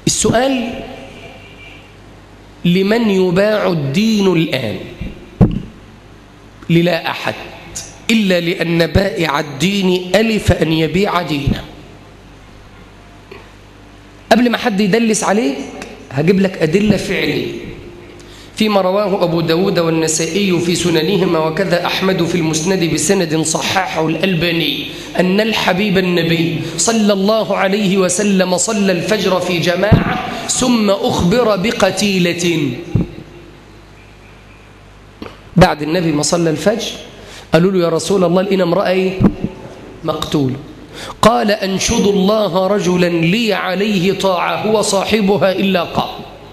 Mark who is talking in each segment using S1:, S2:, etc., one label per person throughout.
S1: السؤال لمن يباع الدين الآن للا أحد إلا لأن بائع الدين ألف أن يبيع دينه قبل ما حد يدلس عليك هجيب لك أدلة فعلية فيما رواه أبو داود والنسائي في سننهما وكذا أحمد في المسند بسند صححه الألباني أن الحبيب النبي صلى الله عليه وسلم صلى الفجر في جماعة ثم أخبر بقتيلة بعد النبي ما صلى الفجر قالوا له يا رسول الله لقينا امرأة إيه؟ مقتولة قال أنشد الله رجلا لي عليه طاعة هو صاحبها إلا قام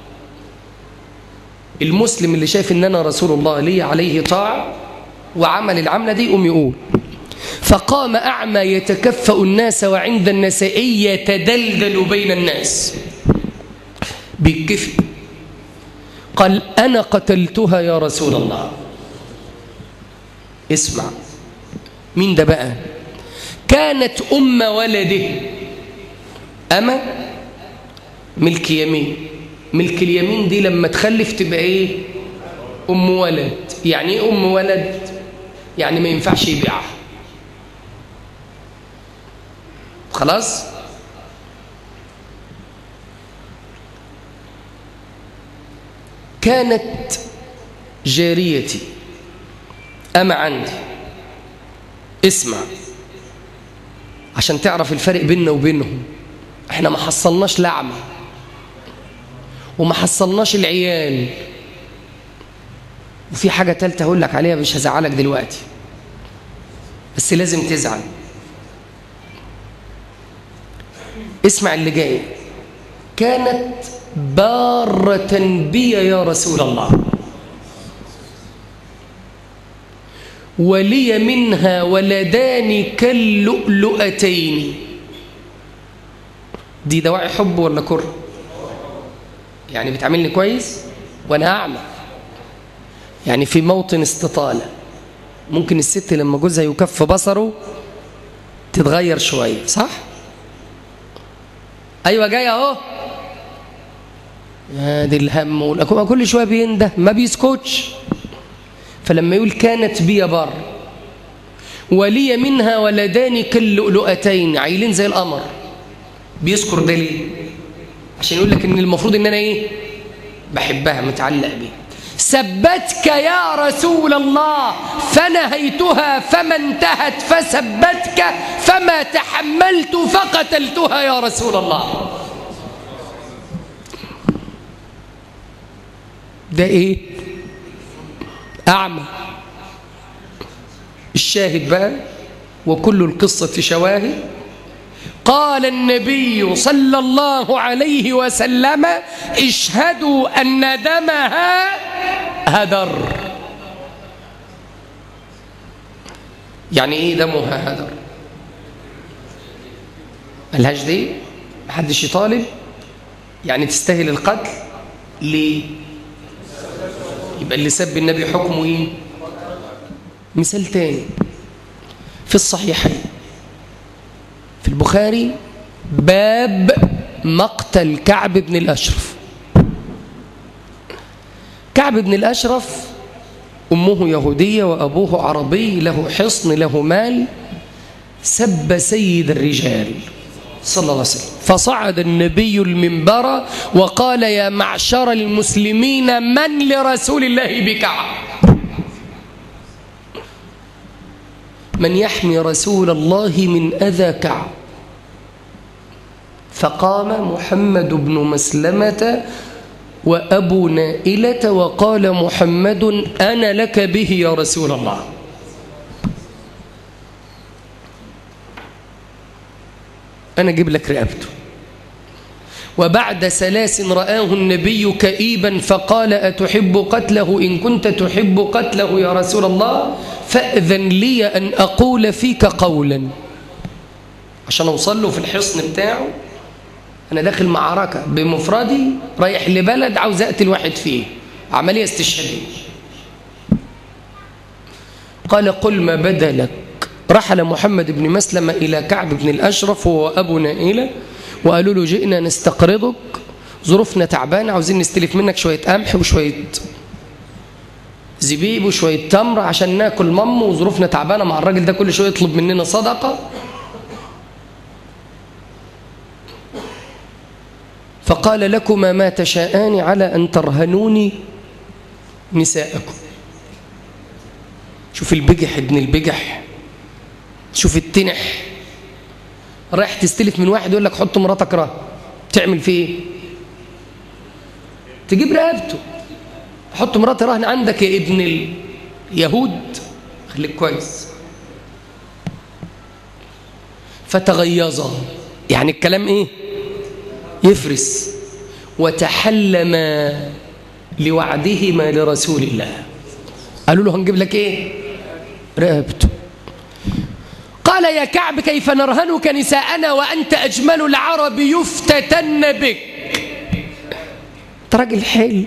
S1: المسلم اللي شايف ان انا رسول الله لي عليه طاعه وعمل العمله دي يقوم يقول فقام اعمى يتكفأ الناس وعند النسائي يتدلدل بين الناس بالكفء قال انا قتلتها يا رسول الله اسمع مين ده بقى كانت ام ولده اما ملك يمين ملك اليمين دي لما تخلف تبقى ايه ام ولد يعني ايه ام ولد يعني ما ينفعش يبيعها خلاص كانت جاريتي أما عندي اسمع عشان تعرف الفرق بيننا وبينهم احنا ما حصلناش لعمه وما حصلناش العيال وفي حاجة تالتة هقول لك عليها مش هزعلك دلوقتي بس لازم تزعل اسمع اللي جاي كانت بارة بي يا رسول الله ولي منها ولدان كاللؤلؤتين دي دواعي حب ولا كره يعني بتعاملني كويس وانا اعمى يعني في موطن استطاله ممكن الست لما جوزها يكف بصره تتغير شويه صح ايوه جاي اهو ادي الهم والأكومة كل شويه بينده ما بيسكتش فلما يقول كانت بي بر ولي منها ولدان كاللؤلؤتين عيلين زي القمر بيذكر ده ليه عشان يقول لك ان المفروض ان انا ايه بحبها متعلق بيها سبتك يا رسول الله فنهيتها فما انتهت فسبتك فما تحملت فقتلتها يا رسول الله ده ايه اعمى الشاهد بقى وكل القصه شواهد قال النبي صلى الله عليه وسلم اشهدوا أن دمها هدر يعني ايه دمها هدر ملهاش دي محدش يطالب يعني تستاهل القتل ليه يبقى اللي سب النبي حكمه ايه مثال تاني في الصحيحين في البخاري باب مقتل كعب بن الأشرف كعب بن الأشرف أمه يهودية وأبوه عربي له حصن له مال سب سيد الرجال صلى الله عليه وسلم فصعد النبي المنبر وقال يا معشر المسلمين من لرسول الله بكعب من يحمي رسول الله من أذى كعب فقام محمد بن مسلمة وأبو نائلة وقال محمد أنا لك به يا رسول الله أنا أجيب لك رقبته وبعد ثلاث رآه النبي كئيبا فقال أتحب قتله إن كنت تحب قتله يا رسول الله فأذن لي أن أقول فيك قولا عشان أوصل له في الحصن بتاعه أنا داخل معركة بمفردي رايح لبلد عاوز أقتل واحد فيه عملية استشهادية قال قل ما بدا لك رحل محمد بن مسلمة إلى كعب بن الأشرف هو أبو نائلة وقالوا له جئنا نستقرضك ظروفنا تعبانة عاوزين نستلف منك شوية قمح وشوية زبيب وشوية تمر عشان ناكل مم وظروفنا تعبانة مع الراجل ده كل شوية يطلب مننا صدقة فقال لكما ما تشاءان على أن ترهنوني نساءكم شوف البجح ابن البجح شوف التنح رايح تستلف من واحد يقول لك حط مراتك رهن تعمل فيه ايه تجيب رقبته حط مراتي رهن عندك يا ابن اليهود خليك كويس فتغيظا يعني الكلام ايه يفرس وتحلم لوعدهما لرسول الله قالوا له هنجيب لك ايه رقبته قال يا كعب كيف نرهنك نساءنا وأنت أجمل العرب يفتتن بك انت راجل حلو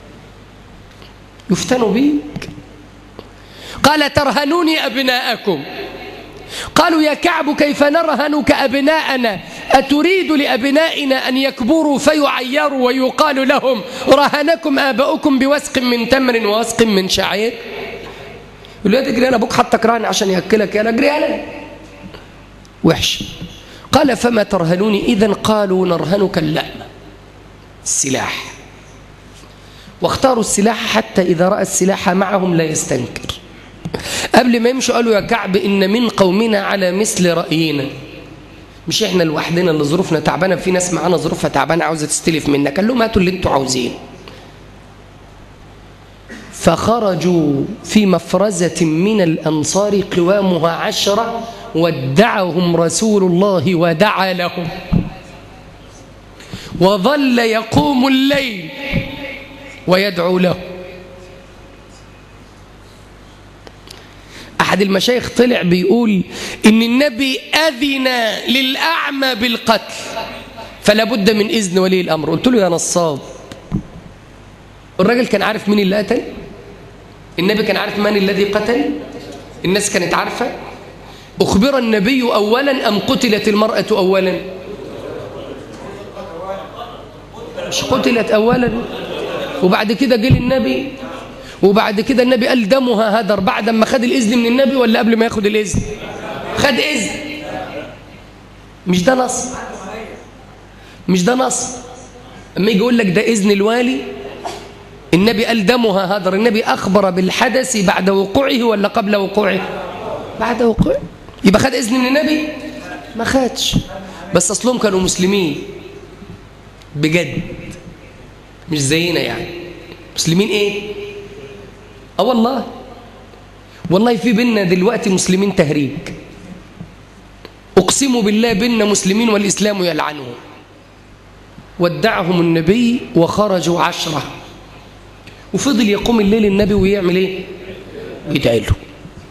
S1: يفتنوا بيك قال ترهنوني أبناءكم قالوا يا كعب كيف نرهنك أبناءنا أتريد لأبنائنا أن يكبروا فيعيروا ويقال لهم رهنكم آباؤكم بوسق من تمر ووسق من شعير يقول له تجري أنا أبوك حطك رهن عشان يأكلك يا أجري أنا وحش قال فما ترهنوني إذا قالوا نرهنك اللأم السلاح واختاروا السلاح حتى إذا رأى السلاح معهم لا يستنكر قبل ما يمشوا قالوا يا كعب إن من قومنا على مثل رأينا مش احنا لوحدنا اللي ظروفنا تعبانه في ناس معانا ظروفها تعبانه عاوزه تستلف منك قال لهم هاتوا اللي انتوا عاوزين فخرجوا في مفرزة من الأنصار قوامها عشرة ودعهم رسول الله ودعا لهم وظل يقوم الليل ويدعو له أحد المشايخ طلع بيقول إن النبي أذن للأعمى بالقتل فلا بد من إذن ولي الأمر قلت له يا نصاب الراجل كان عارف مين اللي قتل النبي كان عارف من الذي قتل الناس كانت عارفة أخبر النبي أولا أم قتلت المرأة أولا مش قتلت أولا وبعد كده جه النبي وبعد كده النبي قال دمها هدر بعد ما خد الإذن من النبي ولا قبل ما ياخد الإذن خد إذن مش ده نص مش ده نص اما يجي يقول لك ده إذن الوالي النبي قال دمها هدر النبي أخبر بالحدث بعد وقوعه ولا قبل وقوعه بعد وقوعه يبقى خد إذن من النبي ما خدش بس أصلهم كانوا مسلمين بجد مش زينا يعني مسلمين ايه اه والله والله في بينا دلوقتي مسلمين تهريج اقسم بالله بينا مسلمين والاسلام يلعنهم ودعهم النبي وخرجوا عشرة وفضل يقوم الليل النبي ويعمل ايه ويدعي له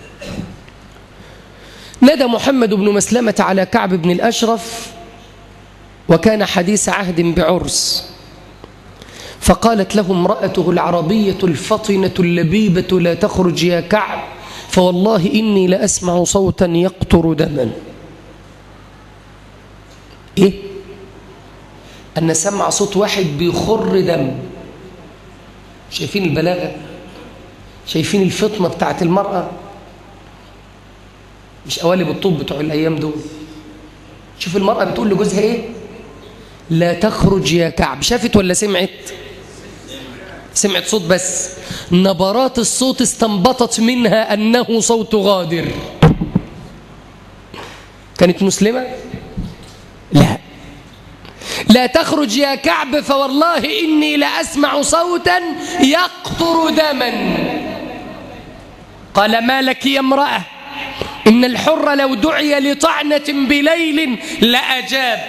S1: نادى محمد بن مسلمة على كعب بن الأشرف وكان حديث عهد بعرس فقالت له امرأته العربية الفطنة اللبيبة لا تخرج يا كعب فوالله إني لأسمع صوتا يقطر دما إيه؟ أن سمع صوت واحد بيخر دم شايفين البلاغة شايفين الفطنة بتاعت المرأة مش قوالب الطب بتوع الأيام دول شوف المرأة بتقول لجوزها إيه لا تخرج يا كعب شافت ولا سمعت سمعت صوت بس نبرات الصوت استنبطت منها أنه صوت غادر كانت مسلمة لا لا تخرج يا كعب فوالله إني لأسمع صوتا يقطر دما قال ما لك يا امرأة إن الحر لو دعي لطعنة بليل لأجاب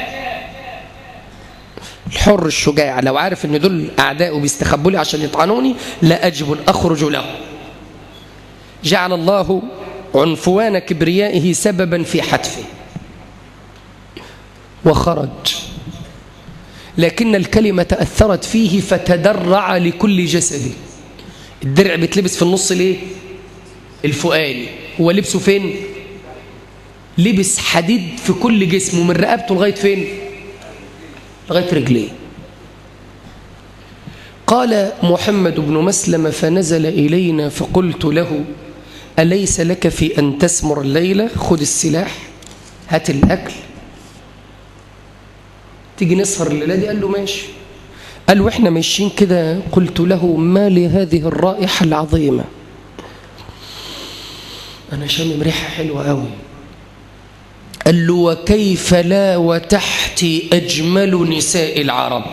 S1: الحر الشجاع لو عارف ان دول اعدائه بيستخبوا لي عشان يطعنوني لا اجب اخرج له جعل الله عنفوان كبريائه سببا في حتفه وخرج لكن الكلمة أثرت فيه فتدرع لكل جسده الدرع بيتلبس في النص ليه الفؤاني هو لبسه فين لبس حديد في كل جسمه من رقبته لغاية فين لغاية رجليه قال محمد بن مسلم فنزل إلينا فقلت له أليس لك في أن تسمر الليلة خذ السلاح هات الأكل تيجي نسهر الليلة دي قال له ماشي قال له إحنا ماشيين كده قلت له ما لهذه الرائحة العظيمة أنا شامم ريحة حلوة قوي قال له وكيف لا وتحتي أجمل نساء العرب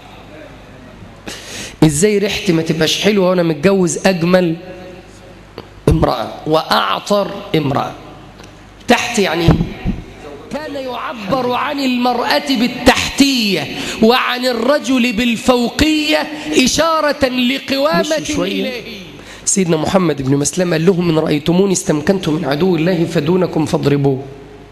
S1: إزاي ريحتي ما تبقاش حلوة وأنا متجوز أجمل امرأة وأعطر امرأة تحت يعني كان يعبر عن المرأة بالتحتية وعن الرجل بالفوقية إشارة لقوامة إلهية سيدنا محمد بن مسلم قال لهم من رأيتموني استمكنت من عدو الله فدونكم فاضربوه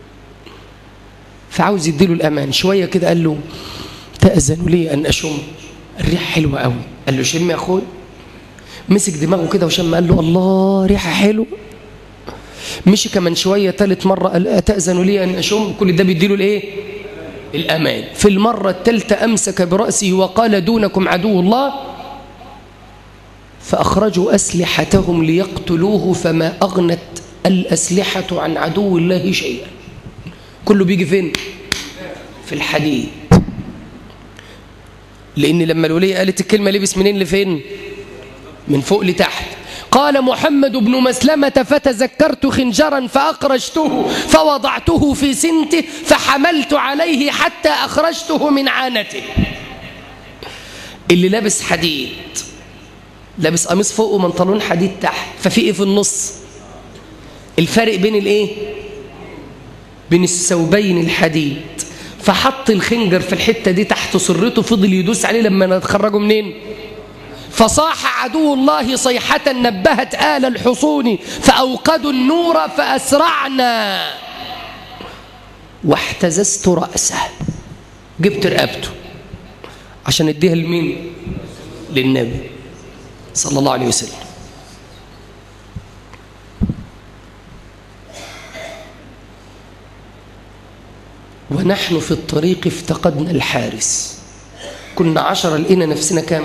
S1: فعاوز يديله الأمان شوية كده قال له تأذن لي أن أشم الريح حلوة قوي قال له شم يا أخوي مسك دماغه كده وشم قال له الله ريحة حلوة مشي كمان شوية ثالث مرة قال أتأذن لي أن أشم كل ده بيديله الإيه الأمان في المرة الثالثة أمسك برأسه وقال دونكم عدو الله فأخرجوا أسلحتهم ليقتلوه فما أغنت الأسلحة عن عدو الله شيئا كله بيجي فين في الحديد لأن لما الولية قالت الكلمة لبس منين لفين من فوق لتحت قال محمد بن مسلمة فتذكرت خنجرا فأخرجته فوضعته في سنته فحملت عليه حتى أخرجته من عانته اللي لابس حديد لابس قميص فوق ومنطلون حديد تحت ففي ايه في النص الفرق بين الايه بين الثوبين الحديد فحط الخنجر في الحته دي تحت سرته فضل يدوس عليه لما نتخرجه منين فصاح عدو الله صيحة نبهت آل الحصون فأوقدوا النور فأسرعنا واحتززت رأسه جبت رقبته عشان اديها لمين للنبي صلى الله عليه وسلم ونحن في الطريق افتقدنا الحارس كنا عشرة لقينا نفسنا كام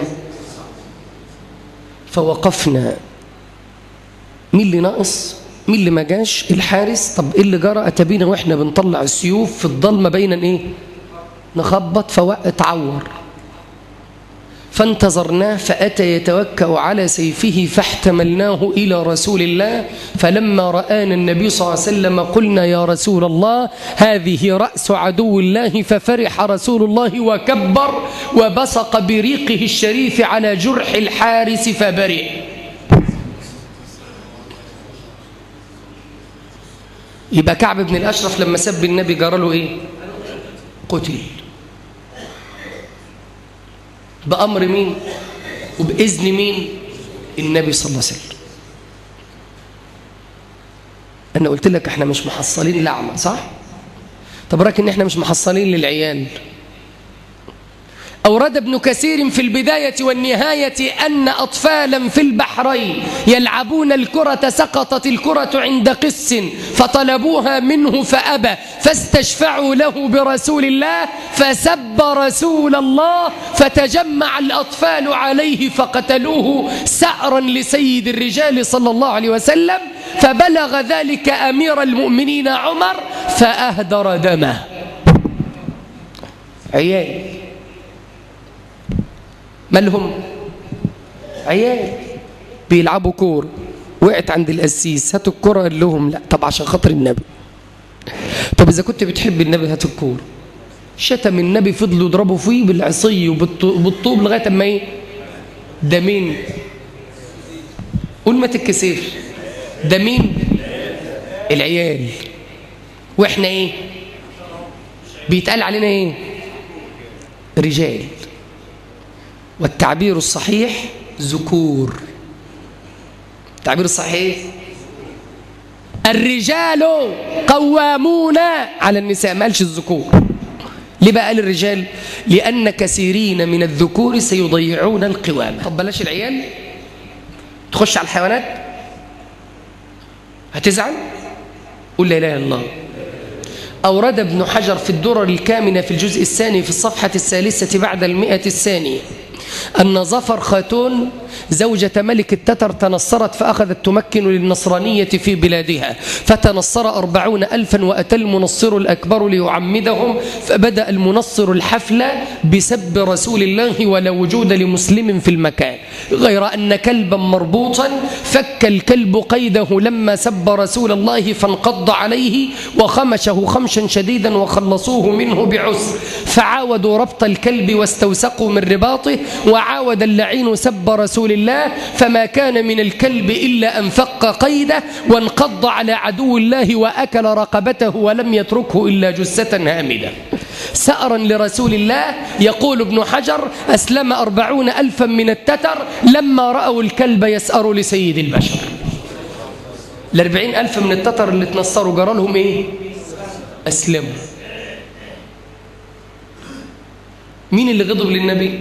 S1: فوقفنا مين اللي ناقص مين اللي ما جاش الحارس طب ايه اللي جرى اتبينا واحنا بنطلع السيوف في الضلمه بين ايه نخبط فاتعور فانتظرناه فأتى يتوكأ على سيفه فاحتملناه إلى رسول الله فلما رآنا النبي صلى الله عليه وسلم قلنا يا رسول الله هذه رأس عدو الله ففرح رسول الله وكبر وبصق بريقه الشريف على جرح الحارس فبرئ يبقى كعب بن الأشرف لما سب النبي جرى له إيه قتل بأمر مين وبإذن مين النبي صلى الله عليه وسلم أنا قلت لك احنا مش محصلين لعمة صح طب راك ان احنا مش محصلين للعيال أورد ابن كثير في البداية والنهاية أن أطفالا في البحرين يلعبون الكرة سقطت الكرة عند قس فطلبوها منه فأبى فاستشفعوا له برسول الله فسب رسول الله فتجمع الأطفال عليه فقتلوه سأرا لسيد الرجال صلى الله عليه وسلم فبلغ ذلك أمير المؤمنين عمر فأهدر دمه عيال مالهم عيال بيلعبوا كور وقعت عند القسيس هاتوا الكرة قال لهم لا طب عشان خاطر النبي طب إذا كنت بتحب النبي هات الكورة شتم النبي فضلوا يضربوا فيه بالعصي وبالطوب لغاية ما ايه ده مين قول ما تتكسفش ده مين العيال واحنا ايه بيتقال علينا ايه رجال والتعبير الصحيح ذكور التعبير الصحيح الرجال قوامون على النساء ما قالش الذكور ليه بقى قال الرجال لأن كثيرين من الذكور سيضيعون القوامة طب بلاش العيال تخش على الحيوانات هتزعل قول لا إله إلا الله أورد ابن حجر في الدرر الكامنة في الجزء الثاني في الصفحة الثالثة بعد المئة الثانية أن ظفر خاتون زوجة ملك التتر تنصرت فأخذت تمكن للنصرانية في بلادها فتنصر أربعون ألفا وأتى المنصر الأكبر ليعمدهم فبدأ المنصر الحفل بسب رسول الله ولا وجود لمسلم في المكان غير أن كلبا مربوطا فك الكلب قيده لما سب رسول الله فانقض عليه وخمشه خمشا شديدا وخلصوه منه بعسر فعاودوا ربط الكلب واستوسقوا من رباطه وعاود اللعين سب رسول الله فما كان من الكلب إلا أن فق قيده وانقض على عدو الله وأكل رقبته ولم يتركه إلا جثة هامدة سأرا لرسول الله يقول ابن حجر أسلم أربعون ألفا من التتر لما رأوا الكلب يسأر لسيد البشر الأربعين ألف من التتر اللي تنصروا جرى لهم إيه أسلموا مين اللي غضب للنبي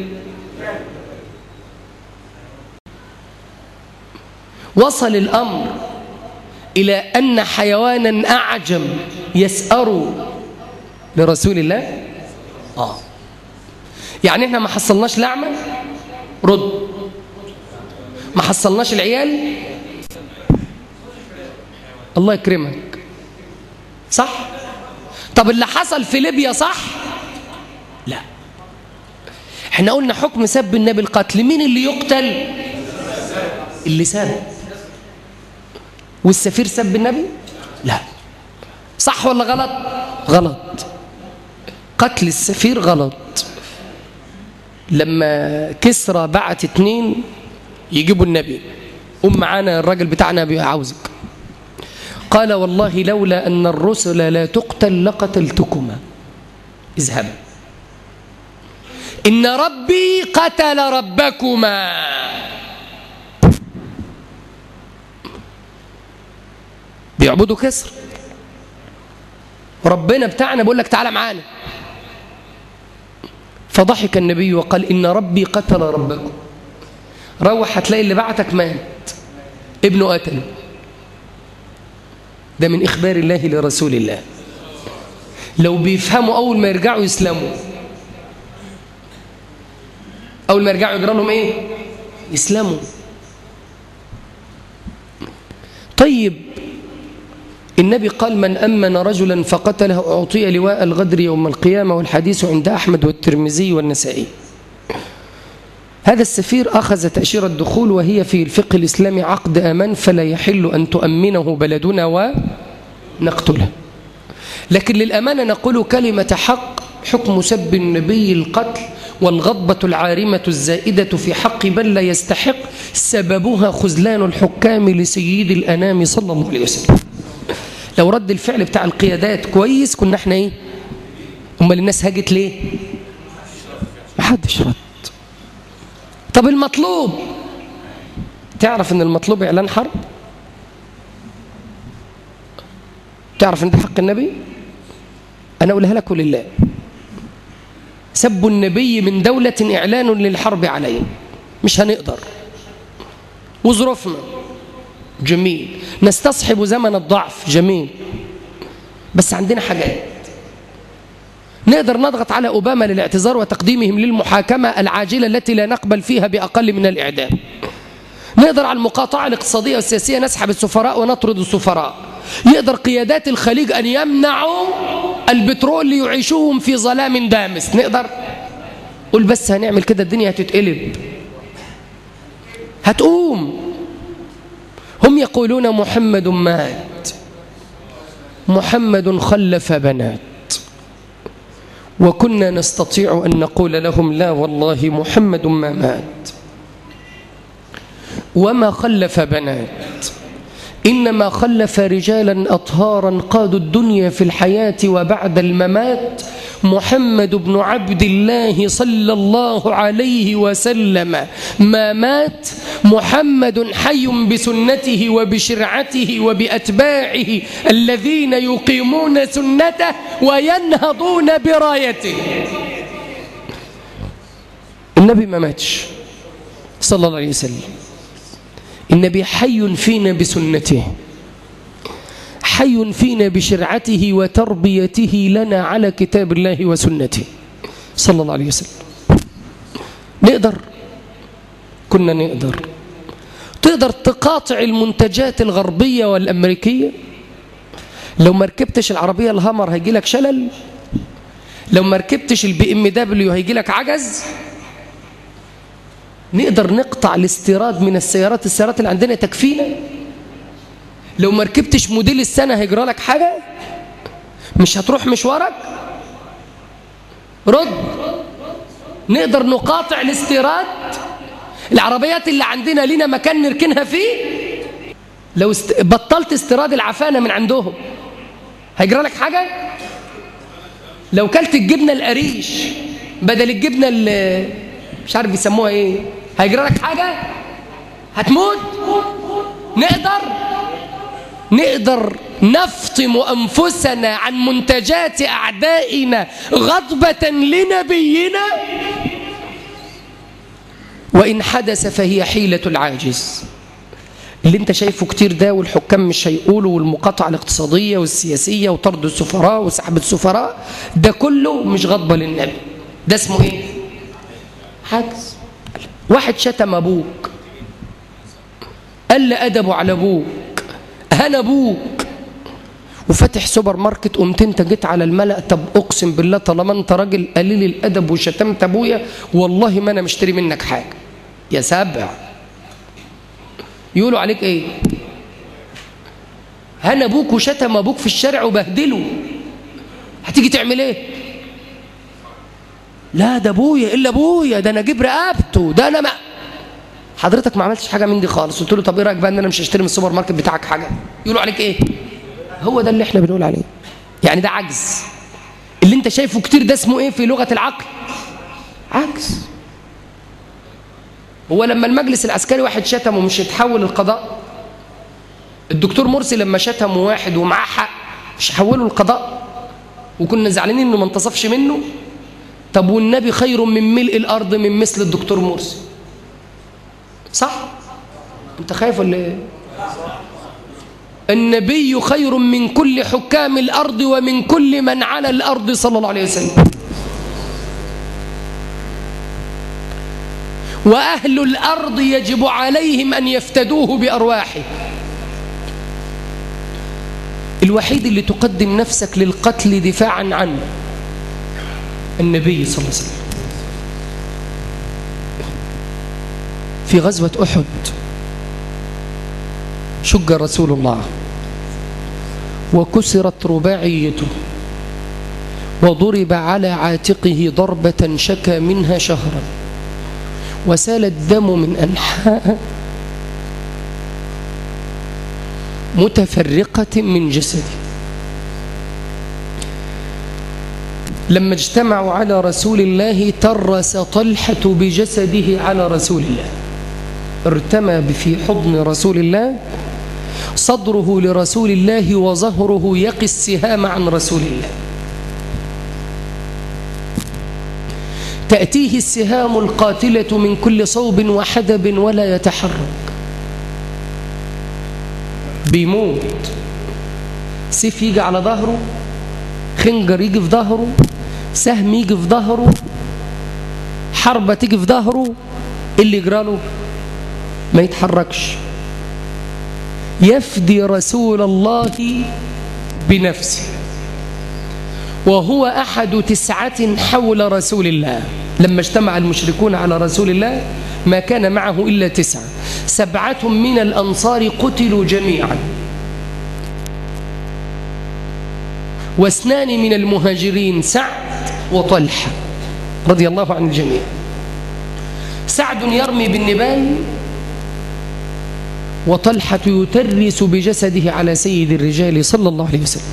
S1: وصل الأمر إلى أن حيوانا أعجم يسأر لرسول الله آه يعني احنا ما حصلناش لعمة رد ما حصلناش العيال الله يكرمك صح طب اللي حصل في ليبيا صح لا احنا قلنا حكم سب النبي القتل مين اللي يقتل اللي سب والسفير سب النبي لا صح ولا غلط غلط قتل السفير غلط لما كسرى بعت اتنين يجيبوا النبي قوم معانا الراجل بتاعنا عاوزك قال والله لولا أن الرسل لا تقتل لقتلتكما اذهبا إن ربي قتل ربكما بيعبدوا كسر ربنا بتاعنا بيقول لك تعالى معانا فضحك النبي وقال إن ربي قتل ربكم روح هتلاقي اللي بعتك مات ابنه قتله ده من إخبار الله لرسول الله لو بيفهموا أول ما يرجعوا يسلموا أول ما يرجعوا يجرى لهم إيه يسلموا طيب النبي قال من أمن رجلا فقتله أعطي لواء الغدر يوم القيامة والحديث عند أحمد والترمذي والنسائي هذا السفير أخذ تأشيرة الدخول وهي في الفقه الإسلامي عقد أمان فلا يحل أن تؤمنه بلدنا ونقتله لكن للأمانة نقول كلمة حق حكم سب النبي القتل والغضبة العارمة الزائدة في حق بل لا يستحق سببها خذلان الحكام لسيد الأنام صلى الله عليه وسلم لو رد الفعل بتاع القيادات كويس كنا احنا ايه امال الناس هاجت ليه ما حدش رد طب المطلوب تعرف ان المطلوب اعلان حرب تعرف ان ده حق النبي انا اقولها لك لله سب النبي من دولة إعلان للحرب عليه مش هنقدر وظروفنا جميل نستصحب زمن الضعف جميل بس عندنا حاجات نقدر نضغط على أوباما للاعتذار وتقديمهم للمحاكمة العاجلة التي لا نقبل فيها بأقل من الإعدام نقدر على المقاطعة الاقتصادية والسياسية نسحب السفراء ونطرد السفراء يقدر قيادات الخليج أن يمنعوا البترول ليعيشوهم في ظلام دامس نقدر قول بس هنعمل كده الدنيا هتتقلب هتقوم هم يقولون محمد مات محمد خلف بنات وكنا نستطيع أن نقول لهم لا والله محمد ما مات وما خلف بنات إنما خلف رجالا أطهارا قادوا الدنيا في الحياة وبعد الممات محمد بن عبد الله صلى الله عليه وسلم ما مات محمد حي بسنته وبشرعته وبأتباعه الذين يقيمون سنته وينهضون برايته النبي ما ماتش صلى الله عليه وسلم النبي حي فينا بسنته حي فينا بشرعته وتربيته لنا على كتاب الله وسنته صلى الله عليه وسلم نقدر كنا نقدر تقدر تقاطع المنتجات الغربية والأمريكية لو ما ركبتش العربية الهامر هيجي لك شلل لو ما ركبتش البي ام دبليو هيجي لك عجز نقدر نقطع الاستيراد من السيارات السيارات اللي عندنا تكفينا لو ما ركبتش موديل السنة هيجرى لك حاجة مش هتروح مشوارك رد نقدر نقاطع الاستيراد العربيات اللي عندنا لنا مكان نركنها فيه لو است... بطلت استيراد العفانة من عندهم هيجرى لك حاجة لو كلت الجبنة القريش بدل الجبنة اللي مش عارف بيسموها ايه هيجرى لك حاجة هتموت نقدر نقدر نفطم أنفسنا عن منتجات أعدائنا غضبة لنبينا وإن حدث فهي حيلة العاجز اللي انت شايفه كتير ده والحكام مش هيقولوا والمقاطعة الاقتصادية والسياسية وطرد السفراء وسحب السفراء ده كله مش غضبة للنبي ده اسمه ايه عجز واحد شتم ابوك قل ادبه على ابوك هنا ابوك وفتح سوبر ماركت قمت انت جيت على الملأ طب اقسم بالله طالما انت راجل قليل الادب وشتمت ابويا والله ما انا مشتري منك حاجه يا سبع يقولوا عليك ايه هنا ابوك وشتم ابوك في الشارع وبهدله هتيجي تعمل ايه لا ده ابويا الا ابويا ده انا اجيب رقبته ده انا ما حضرتك ما عملتش حاجه من دي خالص قلت له طب ايه رايك بقى ان انا مش هشتري من السوبر ماركت بتاعك حاجه يقولوا عليك ايه هو ده اللي احنا بنقول عليه يعني ده عجز اللي انت شايفه كتير ده اسمه ايه في لغه العقل عجز هو لما المجلس العسكري واحد شتمه مش يتحول القضاء الدكتور مرسي لما شتم واحد ومعاه حق مش حوله القضاء وكنا زعلانين انه ما انتصفش منه طب والنبي خير من ملء الارض من مثل الدكتور مرسي صح انت خايف ولا ايه النبي خير من كل حكام الارض ومن كل من على الارض صلى الله عليه وسلم واهل الارض يجب عليهم ان يفتدوه بارواحه الوحيد اللي تقدم نفسك للقتل دفاعا عنه النبي صلى الله عليه وسلم في غزوة أحد شج رسول الله وكسرت رباعيته وضرب على عاتقه ضربة شكى منها شهرا وسال الدم من أنحاء متفرقة من جسده لما اجتمعوا على رسول الله ترس طلحة بجسده على رسول الله ارتمى في حضن رسول الله صدره لرسول الله وظهره يقي السهام عن رسول الله تأتيه السهام القاتلة من كل صوب وحدب ولا يتحرك بيموت سيف يجي على ظهره خنجر يجي في ظهره سهم يجي في ظهره حربة تيجي في ظهره اللي يجرى له ما يتحركش يفدي رسول الله بنفسه وهو أحد تسعة حول رسول الله لما اجتمع المشركون على رسول الله ما كان معه إلا تسعة سبعة من الأنصار قتلوا جميعا واثنان من المهاجرين سعد وطلحة رضي الله عن الجميع سعد يرمي بالنبال وطلحة يترس بجسده على سيد الرجال صلى الله عليه وسلم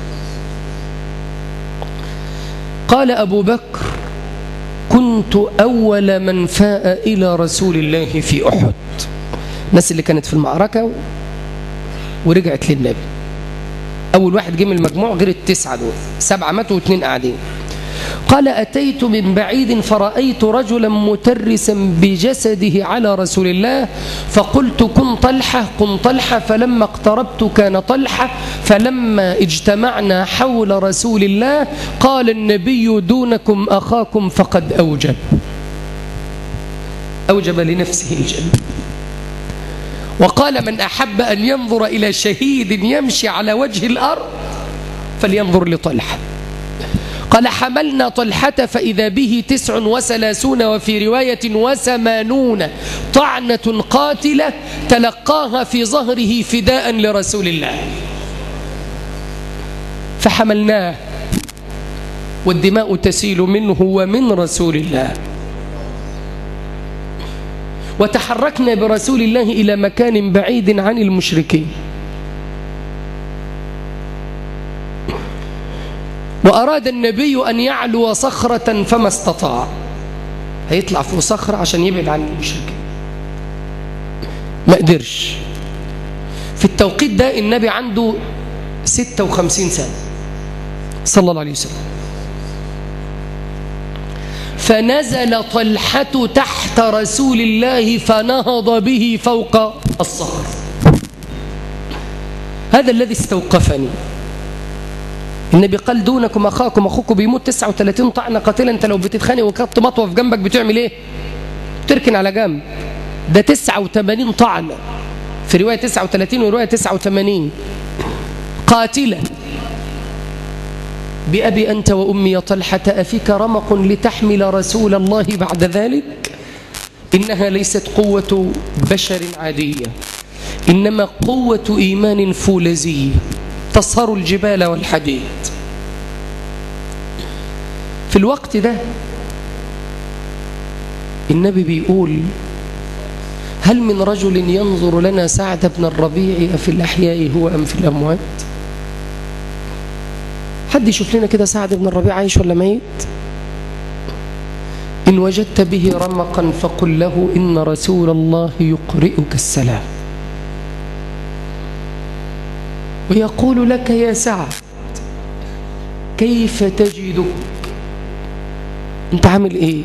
S1: قال أبو بكر كنت أول من فاء إلى رسول الله في أحد الناس اللي كانت في المعركة ورجعت للنبي أول واحد جه من المجموع غير التسعة دول سبعة ماتوا واثنين قاعدين قال أتيت من بعيد فرأيت رجلا مترسا بجسده على رسول الله فقلت كن طلحة كن طلحة فلما اقتربت كان طلحة فلما اجتمعنا حول رسول الله قال النبي دونكم أخاكم فقد أوجب أوجب لنفسه الجنة وقال من أحب أن ينظر إلى شهيد يمشي على وجه الأرض فلينظر لطلحة قال حملنا طلحة فإذا به تسع وثلاثون وفي رواية وثمانون طعنة قاتلة تلقاها في ظهره فداء لرسول الله فحملناه والدماء تسيل منه ومن رسول الله وتحركنا برسول الله إلى مكان بعيد عن المشركين وأراد النبي أن يعلو صخرة فما استطاع هيطلع فوق صخرة عشان يبعد عن المشركين ما قدرش في التوقيت ده النبي عنده 56 سنة صلى الله عليه وسلم فنزل طلحة تحت رسول الله فنهض به فوق الصخر هذا الذي استوقفني النبي قال دونكم أخاكم أخوكم بيموت 39 طعنة قاتلة أنت لو بتتخانق وكبت مطوة في جنبك بتعمل إيه تركن على جنب ده 89 طعنة في رواية 39 ورواية 89 قاتلة بأبي أنت وأمي يا طلحة أفيك رمق لتحمل رسول الله بعد ذلك إنها ليست قوة بشر عادية إنما قوة إيمان فولزي تصهر الجبال والحديد في الوقت ده النبي بيقول هل من رجل ينظر لنا سعد بن الربيع في الأحياء هو أم في الأموات حد يشوف لنا كده سعد بن الربيع عايش ولا ميت إن وجدت به رمقا فقل له إن رسول الله يقرئك السلام ويقول لك يا سعد كيف تجدك انت عامل ايه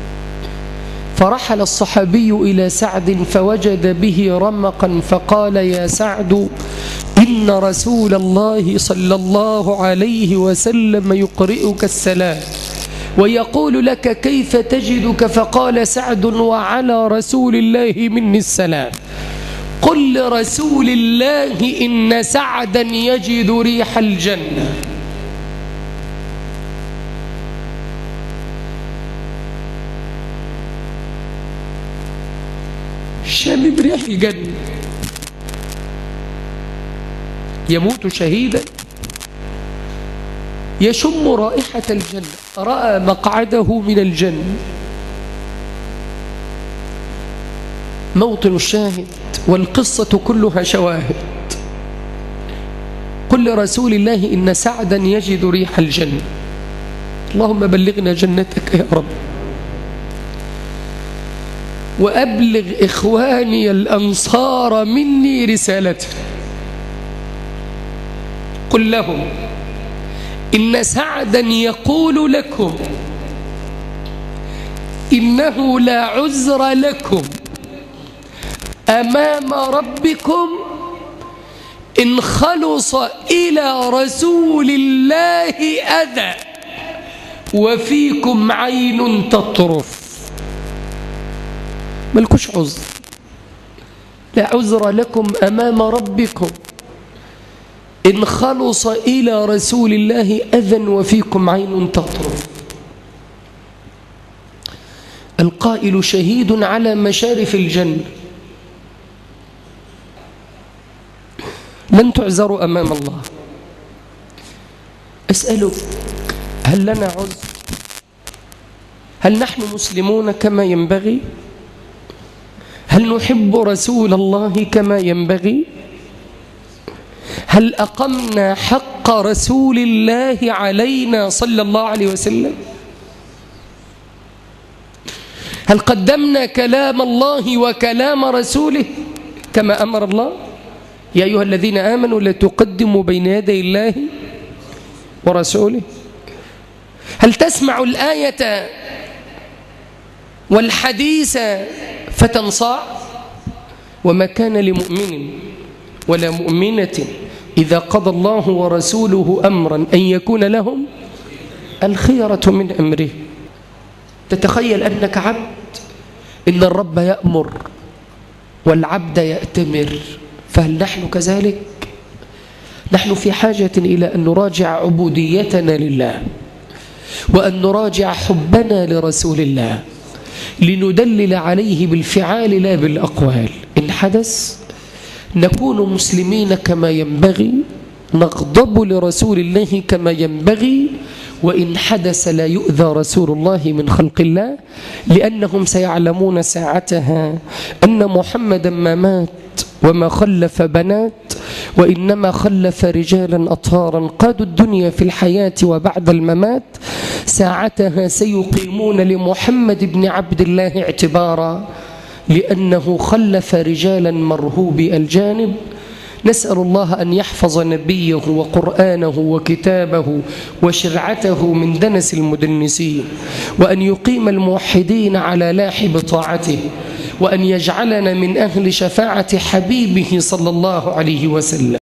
S1: فرحل الصحابي إلى سعد فوجد به رمقا فقال يا سعد إن رسول الله صلى الله عليه وسلم يقرئك السلام ويقول لك كيف تجدك فقال سعد وعلى رسول الله مني السلام قل لرسول الله إن سعدا يجد ريح الجنة شامم ريح الجنة يموت شهيدا يشم رائحة الجنة رأى مقعده من الجنة موطن الشاهد والقصة كلها شواهد قل لرسول الله إن سعدا يجد ريح الجنة اللهم بلغنا جنتك يا رب وأبلغ إخواني الأنصار مني رسالته قل لهم إن سعدا يقول لكم إنه لا عذر لكم أمام ربكم إن خلص إلى رسول الله أذى وفيكم عين تطرف ملكوش عذر لا عذر لكم أمام ربكم إن خلص إلى رسول الله أذى وفيكم عين تطرف القائل شهيد على مشارف الجنة لن تعذروا أمام الله أسألك هل لنا عذر هل نحن مسلمون كما ينبغي هل نحب رسول الله كما ينبغي هل أقمنا حق رسول الله علينا صلى الله عليه وسلم هل قدمنا كلام الله وكلام رسوله كما أمر الله يا أيها الذين آمنوا لا تقدموا بين يدي الله ورسوله هل تسمع الآية والحديث فتنصاع وما كان لمؤمن ولا مؤمنة إذا قضى الله ورسوله أمرا أن يكون لهم الخيرة من أمره تتخيل أنك عبد إن الرب يأمر والعبد يأتمر فهل نحن كذلك؟ نحن في حاجة إلى أن نراجع عبوديتنا لله وأن نراجع حبنا لرسول الله لندلل عليه بالفعال لا بالأقوال إن حدث نكون مسلمين كما ينبغي نغضب لرسول الله كما ينبغي وإن حدث لا يؤذى رسول الله من خلق الله لأنهم سيعلمون ساعتها أن محمدا ما مات وما خلف بنات وإنما خلف رجالا أطهارا قادوا الدنيا في الحياة وبعد الممات ساعتها سيقيمون لمحمد بن عبد الله اعتبارا لأنه خلف رجالا مرهوبي الجانب نسأل الله أن يحفظ نبيه وقرآنه وكتابه وشرعته من دنس المدنسين وأن يقيم الموحدين على لاحب طاعته وأن يجعلنا من أهل شفاعة حبيبه صلى الله عليه وسلم